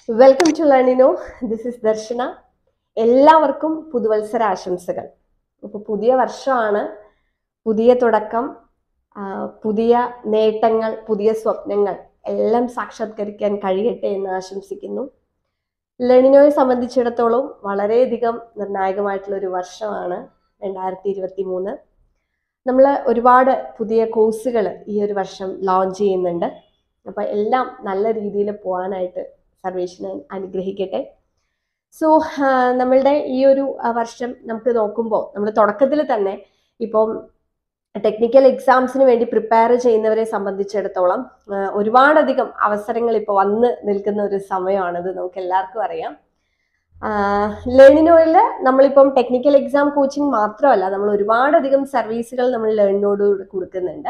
welcome to Learnino this is Darshana എല്ലാവർക്കും പുതുവത്സര ആശംസകൾ ഇപ്പോൾ പുതിയ വർഷമാണ് പുതിയ തുടക്കം ആ, പുതിയ നേട്ടങ്ങൾ പുതിയ സ്വപ്നങ്ങൾ എല്ലാം സാക്ഷാത്കരിക്കാൻ കഴിയട്ടെ എന്ന് ആശംസിക്കുന്നു ലെണിനോയെ സംബന്ധിച്ചിടത്തോളം വളരെയധികം നിർണായകമായിട്ടുള്ള ഒരു വർഷമാണ് രണ്ടായിരത്തി ഇരുപത്തി മൂന്ന് നമ്മൾ ഒരുപാട് പുതിയ കോഴ്സുകൾ ഈ ഒരു വർഷം ലോഞ്ച് ചെയ്യുന്നുണ്ട് അപ്പോൾ എല്ലാം നല്ല രീതിയിൽ പോകാനായിട്ട് സർവേഷനെ അനുഗ്രഹിക്കട്ടെ സോ നമ്മളുടെ ഈ ഒരു ആ, വർഷം നമുക്ക് നോക്കുമ്പോൾ നമ്മൾ തുടക്കത്തിൽ തന്നെ ഇപ്പം ടെക്നിക്കൽ എക്സാംസിന് വേണ്ടി പ്രിപ്പയർ ചെയ്യുന്നവരെ സംബന്ധിച്ചിടത്തോളം ആ, ഒരുപാടധികം അവസരങ്ങൾ ഇപ്പോൾ വന്ന് നിൽക്കുന്ന ഒരു സമയമാണിത് നമുക്ക് എല്ലാവർക്കും അറിയാം ലേണിനോയിൽ നമ്മളിപ്പം ടെക്നിക്കൽ എക്സാം കോച്ചിങ് മാത്രമല്ല നമ്മൾ ഒരുപാടധികം സർവീസുകൾ നമ്മൾ ലേണിനോട് കൊടുക്കുന്നുണ്ട്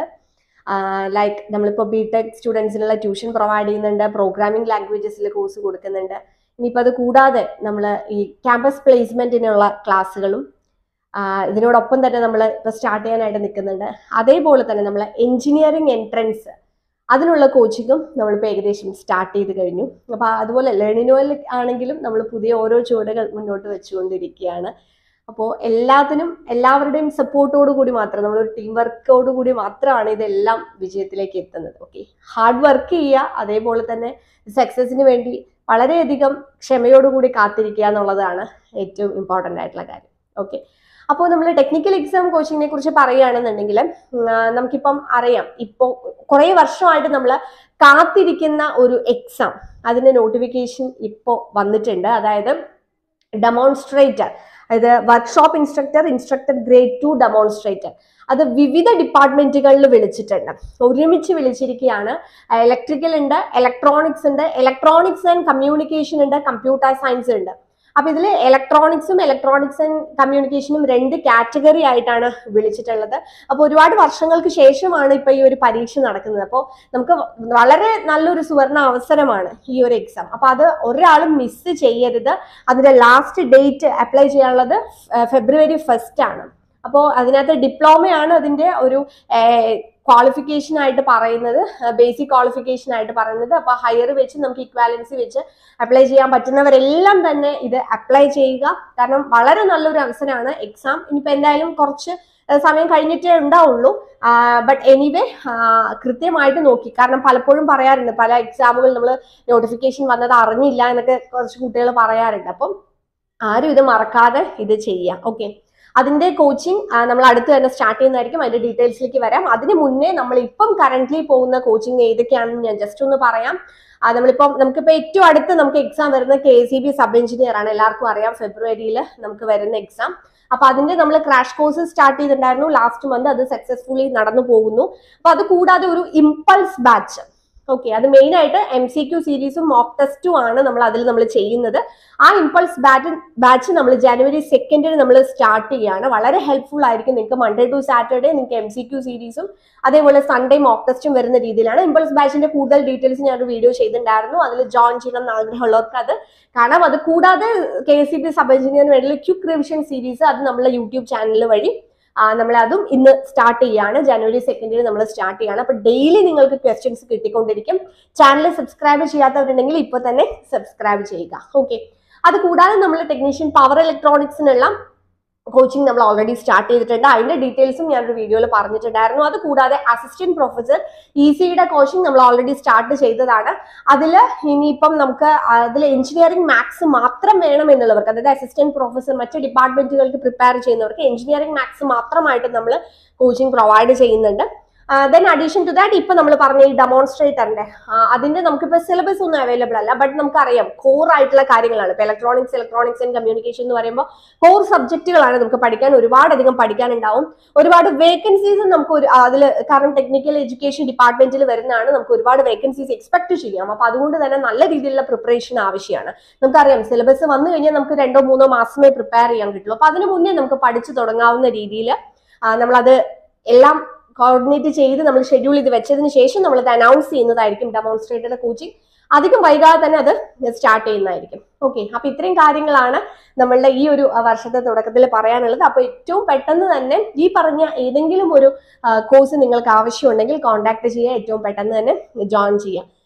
ലൈക്ക് നമ്മളിപ്പോൾ ബി ടെക് സ്റ്റുഡൻസിനുള്ള ട്യൂഷൻ പ്രൊവൈഡ് ചെയ്യുന്നുണ്ട് പ്രോഗ്രാമിംഗ് ലാംഗ്വേജസിൽ കോഴ്സ് കൊടുക്കുന്നുണ്ട് ഇനിയിപ്പോൾ അത് കൂടാതെ നമ്മൾ ഈ ക്യാമ്പസ് പ്ലേസ്മെന്റിനുള്ള ക്ലാസ്സുകളും ആ, ഇതിനോടൊപ്പം തന്നെ നമ്മൾ ഇപ്പോൾ സ്റ്റാർട്ട് ചെയ്യാനായിട്ട് നിൽക്കുന്നുണ്ട് അതേപോലെ തന്നെ നമ്മൾ എഞ്ചിനീയറിംഗ് എൻട്രൻസ് അതിനുള്ള കോച്ചിങ്ങും നമ്മളിപ്പോൾ ഏകദേശം സ്റ്റാർട്ട് ചെയ്ത് കഴിഞ്ഞു അപ്പോൾ അതുപോലെ ലേണിനോയിൽ ആണെങ്കിലും നമ്മൾ പുതിയ ഓരോ ചുവടുകൾ മുന്നോട്ട് വെച്ചുകൊണ്ടിരിക്കുകയാണ് അപ്പോൾ എല്ലാത്തിനും എല്ലാവരുടെയും സപ്പോർട്ടോടു കൂടി മാത്രം നമ്മളൊരു ടീം വർക്കോട് കൂടി മാത്രമാണ് ഇതെല്ലാം വിജയത്തിലേക്ക് എത്തുന്നത് ഓക്കെ ഹാർഡ് വർക്ക് ചെയ്യുക അതേപോലെ തന്നെ സക്സസിന് വേണ്ടി വളരെയധികം ക്ഷമയോടുകൂടി കാത്തിരിക്കുക എന്നുള്ളതാണ് ഏറ്റവും ഇമ്പോർട്ടൻ്റ് ആയിട്ടുള്ള കാര്യം ഓക്കെ അപ്പോൾ നമ്മൾ ടെക്നിക്കൽ എക്സാം കോച്ചിങ്ങിനെ കുറിച്ച് പറയുകയാണെന്നുണ്ടെങ്കിൽ ഉം, ആ, നമുക്കിപ്പം അറിയാം ഇപ്പോൾ കുറേ വർഷമായിട്ട് നമ്മൾ കാത്തിരിക്കുന്ന ഒരു എക്സാം അതിന്റെ നോട്ടിഫിക്കേഷൻ ഇപ്പോൾ വന്നിട്ടുണ്ട് അതായത് ഡെമോൺസ്ട്രേറ്റർ അതായത് workshop instructor instructor grade two demonstrator അത് വിവിധ ഡിപ്പാർട്ട്മെന്റുകളിൽ വിളിച്ചിട്ടുണ്ട് ഒരുമിച്ച് വിളിച്ചിരിക്കുകയാണ് ഇലക്ട്രിക്കൽ ഉണ്ട് ഇലക്ട്രോണിക്സ് ഉണ്ട് ഇലക്ട്രോണിക്സ് ആൻഡ് കമ്മ്യൂണിക്കേഷൻ ഉണ്ട് കമ്പ്യൂട്ടർ സയൻസ് ഉണ്ട് അപ്പൊ ഇതിൽ ഇലക്ട്രോണിക്സും ഇലക്ട്രോണിക്സ് ആൻഡ് കമ്മ്യൂണിക്കേഷനും രണ്ട് കാറ്റഗറി ആയിട്ടാണ് വിളിച്ചിട്ടുള്ളത് അപ്പോൾ ഒരുപാട് വർഷങ്ങൾക്ക് ശേഷമാണ് ഇപ്പൊ ഈ ഒരു പരീക്ഷ നടക്കുന്നത് അപ്പോൾ നമുക്ക് വളരെ നല്ലൊരു സുവർണ അവസരമാണ് ഈ ഒരു എക്സാം അപ്പൊ അത് ഒരാളും മിസ് ചെയ്യരുത് അതിന്റെ ലാസ്റ്റ് ഡേറ്റ് അപ്ലൈ ചെയ്യാനുള്ളത് ഫെബ്രുവരി ഫസ്റ്റ് ആണ് അപ്പോൾ അതിനകത്ത് ഡിപ്ലോമയാണ് അതിന്റെ ഒരു ക്വാളിഫിക്കേഷൻ ആയിട്ട് പറയുന്നത് ബേസിക് ക്വാളിഫിക്കേഷൻ ആയിട്ട് പറയുന്നത് അപ്പൊ ഹയർ വെച്ച് നമുക്ക് ഇക്വാലൻസി വെച്ച് അപ്ലൈ ചെയ്യാൻ പറ്റുന്നവരെല്ലാം തന്നെ ഇത് അപ്ലൈ ചെയ്യുക കാരണം വളരെ നല്ലൊരു അവസരമാണ് എക്സാം ഇനിയിപ്പോൾ എന്തായാലും കുറച്ച് ഏഹ് സമയം കഴിഞ്ഞിട്ടേ ഉണ്ടാവുള്ളൂ ബട്ട് എനിവേ കൃത്യമായിട്ട് നോക്കി കാരണം പലപ്പോഴും പറയാറുണ്ട് പല എക്സാമുകൾ നമ്മൾ നോട്ടിഫിക്കേഷൻ വന്നത് അറിഞ്ഞില്ല എന്നൊക്കെ കുറച്ച് കുട്ടികൾ പറയാറുണ്ട് അപ്പം ആരും ഇത് മറക്കാതെ ഇത് ചെയ്യാം ഓക്കെ അതിന്റെ കോച്ചിങ് നമ്മൾ അടുത്ത് തന്നെ സ്റ്റാർട്ട് ചെയ്യുന്നതായിരിക്കും അതിന്റെ ഡീറ്റെയിൽസിലേക്ക് വരാം അതിന് മുന്നേ നമ്മൾ ഇപ്പം കറന്റ്ലി പോകുന്ന കോച്ചിങ് ഏതൊക്കെയാണെന്ന് ഞാൻ ജസ്റ്റ് ഒന്ന് പറയാം ആ, നമ്മളിപ്പം നമുക്കിപ്പോൾ ഏറ്റവും അടുത്ത് നമുക്ക് എക്സാം വരുന്ന K C B sub engineer ആണ് എല്ലാവർക്കും അറിയാം ഫെബ്രുവരിയിൽ നമുക്ക് വരുന്ന എക്സാം അപ്പൊ അതിന്റെ നമ്മൾ ക്രാഷ് കോഴ്സ് സ്റ്റാർട്ട് ചെയ്തിട്ടുണ്ടായിരുന്നു ലാസ്റ്റ് മന്ത് അത് സക്സസ്ഫുള്ളി നടന്നു പോകുന്നു അപ്പൊ അത് കൂടാതെ ഒരു ഇമ്പൾസ് ബാച്ച് ഓക്കെ അത് മെയിൻ ആയിട്ട് എം സി ക്യു സീരീസും മോക്ക് ടെസ്റ്റും ആണ് നമ്മൾ അതിൽ നമ്മൾ ചെയ്യുന്നത് ആ ഇമ്പൾസ് ബാറ്റ് ബാച്ച് നമ്മൾ ജനുവരി സെക്കൻഡിന് നമ്മൾ സ്റ്റാർട്ട് ചെയ്യുകയാണ് വളരെ ഹെൽപ്ഫുൾ ആയിരിക്കും നിങ്ങൾക്ക് മൺഡേ ടു സാറ്റർഡേ നിങ്ങൾക്ക് എം സി ക്യു സീരീസും അതേപോലെ സൺഡേ മോക്ക് ടെസ്റ്റും വരുന്ന രീതിയിലാണ് ഇമ്പൾസ് ബാച്ചിന്റെ കൂടുതൽ ഡീറ്റെയിൽസ് ഞാൻ ഒരു വീഡിയോ ചെയ്തിട്ടുണ്ടായിരുന്നു അതിൽ ജോയിൻ ചെയ്യണം എന്ന് ആഗ്രഹമുള്ളവർക്ക് അത് കാണാം അത് കൂടാതെ കെ സി ബി സബ് എഞ്ചിനീയറിന് വേണ്ടിയുള്ള ക്യുക്ക് റിവിഷൻ സീരീസ് അത് നമ്മളെ യൂട്യൂബ് ചാനൽ വഴി നമ്മൾ അതും ഇന്ന് സ്റ്റാർട്ട് ചെയ്യാണ് ജനുവരി സെക്കൻഡിന് നമ്മൾ സ്റ്റാർട്ട് ചെയ്യാണ് അപ്പൊ ഡെയിലി നിങ്ങൾക്ക് ക്വസ്റ്റ്യൻസ് കിട്ടിക്കൊണ്ടിരിക്കും ചാനൽ സബ്സ്ക്രൈബ് ചെയ്യാത്തവരുണ്ടെങ്കിൽ ഇപ്പൊ തന്നെ സബ്സ്ക്രൈബ് ചെയ്യുക ഓക്കെ അത് കൂടാതെ നമ്മൾ ടെക്നീഷ്യൻ പവർ ഇലക്ട്രോണിക്സിനുള്ള കോച്ചിങ് നമ്മൾ ഓൾറെഡി സ്റ്റാർട്ട് ചെയ്തിട്ടുണ്ട് അതിന്റെ ഡീറ്റെയിൽസും ഞാനൊരു വീഡിയോയിൽ പറഞ്ഞിട്ടുണ്ടായിരുന്നു അത് കൂടാതെ അസിസ്റ്റന്റ് പ്രൊഫസർ ഇ സിയുടെ കോച്ചിങ് നമ്മൾ ഓൾറെഡി സ്റ്റാർട്ട് ചെയ്തതാണ് അതിൽ ഇനിയിപ്പം നമുക്ക് അതിൽ എഞ്ചിനീയറിംഗ് മാത്സ് മാത്രം വേണം എന്നുള്ളവർക്ക് അതായത് അസിസ്റ്റന്റ് പ്രൊഫസർ മറ്റ് ഡിപ്പാർട്ട്മെന്റുകൾക്ക് പ്രിപ്പയർ ചെയ്യുന്നവർക്ക് എഞ്ചിനീയറിംഗ് മാത്സ് മാത്രമായിട്ട് നമ്മൾ കോച്ചിങ് പ്രൊവൈഡ് ചെയ്യുന്നുണ്ട് ദെൻ അഡീഷൻ ടു ദാറ്റ് ഇപ്പൊ നമ്മൾ പറഞ്ഞ ഈ ഡെമോൺസ്ട്രേറ്ററിന്റെ അതിന്റെ നമുക്കിപ്പോ സിലബസ് ഒന്നും അവൈലബിൾ അല്ല ബട്ട് നമുക്കറിയാം കോർ ആയിട്ടുള്ള കാര്യങ്ങളാണ് ഇപ്പൊ ഇലക്ട്രോണിക്സ് ഇലക്ട്രോണിക്സ് ആൻഡ് കമ്മ്യൂണിക്കേഷൻ എന്ന് പറയുമ്പോൾ കോർ സബ്ജക്റ്റുകളാണ് നമുക്ക് പഠിക്കാൻ ഒരുപാടധികം പഠിക്കാനുണ്ടാവും ഒരുപാട് വേക്കൻസീസ് നമുക്ക് ഒരു അതിൽ കാരണം ടെക്നിക്കൽ എഡ്യൂക്കേഷൻ ഡിപ്പാർട്ട്മെന്റിൽ വരുന്നതാണ് നമുക്ക് ഒരുപാട് വേക്കൻസീസ് എക്സ്പെക്ട് ചെയ്യാം അപ്പൊ അതുകൊണ്ട് തന്നെ നല്ല രീതിയിലുള്ള പ്രിപ്പറേഷൻ ആവശ്യമാണ് നമുക്കറിയാം സിലബസ് വന്നു കഴിഞ്ഞാൽ നമുക്ക് രണ്ടോ മൂന്നോ മാസമേ പ്രിപ്പയർ ചെയ്യാൻ കിട്ടുള്ളൂ അപ്പൊ അതിന് മുന്നേ നമുക്ക് പഠിച്ചു തുടങ്ങാവുന്ന രീതിയിൽ നമ്മളത് എല്ലാം കോർഡിനേറ്റ് ചെയ്ത് നമ്മൾ ഷെഡ്യൂൾ ചെയ്ത് വെച്ചതിന് ശേഷം നമ്മൾ അത് അനൗൺസ് ചെയ്യുന്നതായിരിക്കും ഡെമോൺസ്ട്രേറ്റഡ് കോച്ചിങ് അധികം വൈകാതെ തന്നെ അത് സ്റ്റാർട്ട് ചെയ്യുന്നതായിരിക്കും ഓക്കെ അപ്പൊ ഇത്രയും കാര്യങ്ങളാണ് നമ്മളുടെ ഈ ഒരു ആ, വർഷത്തെ തുടക്കത്തിൽ പറയാനുള്ളത് അപ്പൊ ഏറ്റവും പെട്ടെന്ന് തന്നെ ഈ പറഞ്ഞ ഏതെങ്കിലും ഒരു കോഴ്സ് നിങ്ങൾക്ക് ആവശ്യമുണ്ടെങ്കിൽ കോൺടാക്ട് ചെയ്യുക ഏറ്റവും പെട്ടെന്ന് തന്നെ ജോയിൻ ചെയ്യുക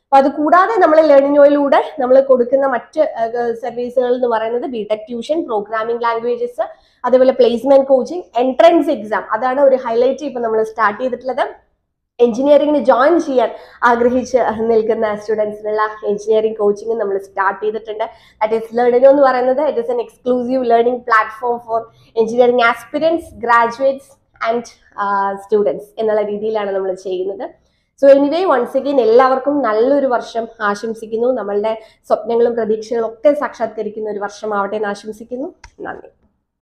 അപ്പൊ അത് കൂടാതെ നമ്മൾ ലേണിംഗോയിലൂടെ നമ്മൾ കൊടുക്കുന്ന മറ്റ് സർവീസുകൾ എന്ന് പറയുന്നത് ബിടെക് ട്യൂഷൻ പ്രോഗ്രാമിംഗ് ലാംഗ്വേജസ് അതേപോലെ പ്ലേസ്മെന്റ് കോച്ചിങ് എൻട്രൻസ് എക്സാം അതാണ് ഒരു ഹൈലൈറ്റ് ഇപ്പൊ നമ്മൾ സ്റ്റാർട്ട് ചെയ്തിട്ടുള്ളത് എഞ്ചിനീയറിംഗിന് ജോയിൻ ചെയ്യാൻ ആഗ്രഹിച്ച് നിൽക്കുന്ന സ്റ്റുഡൻസിനുള്ള എഞ്ചിനീയറിംഗ് കോച്ചിങ് നമ്മൾ സ്റ്റാർട്ട് ചെയ്തിട്ടുണ്ട് ദാറ്റ് ഈസ് ലേണിനോ എന്ന് പറയുന്നത് it is an exclusive learning platform for engineering aspirants graduates and students എന്നുള്ള രീതിയിലാണ് നമ്മൾ ചെയ്യുന്നത് സോ എനിവേ വൺസ് അഗെയിൻ എല്ലാവർക്കും നല്ലൊരു വർഷം ആശംസിക്കുന്നു നമ്മളുടെ സ്വപ്നങ്ങളും പ്രതീക്ഷകളും ഒക്കെ സാക്ഷാത്കരിക്കുന്ന ഒരു വർഷമാവട്ടെ എന്ന് ആശംസിക്കുന്നു നന്ദി